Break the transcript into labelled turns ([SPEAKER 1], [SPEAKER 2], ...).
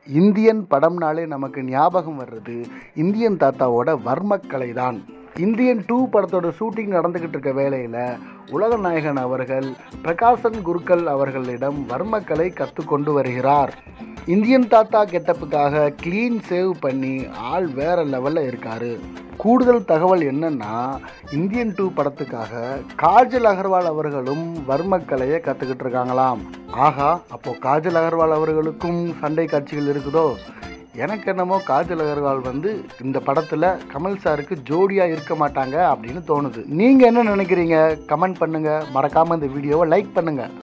[SPEAKER 1] Indian படம்னாலே நமக்கு ஞாபகம் வர்றது இந்தியன் தாத்தாவோட வர்மக்கலை தான் இந்தியன் டூ படத்தோட ஷூட்டிங் நடந்துக்கிட்டு இருக்க வேளையில் உலகநாயகன் அவர்கள் பிரகாசன் குருக்கள் அவர்களிடம் வர்மக்கலை கற்றுக்கொண்டு வருகிறார் இந்தியன் தாத்தா கெட்டப்புக்காக க்ளீன் சேவ் பண்ணி ஆள் வேற லெவலில் இருக்காரு கூடுதல் தகவல் என்னன்னா இந்தியன் டூ படத்துக்காக காஜல் அகர்வால் அவர்களும் வர்மக்கலையை கற்றுக்கிட்டு இருக்காங்களாம் ஆகா அப்போ காஜல் அகர்வால் அவர்களுக்கும் சண்டை காட்சிகள் இருக்குதோ எனக்கு என்னமோ காஜல் அகர்வால் வந்து இந்த படத்தில் கமல் சாருக்கு ஜோடியாக இருக்க மாட்டாங்க அப்படின்னு தோணுது நீங்கள் என்ன நினைக்கிறீங்க கமெண்ட் பண்ணுங்கள் மறக்காமல் இந்த வீடியோவை லைக் பண்ணுங்கள்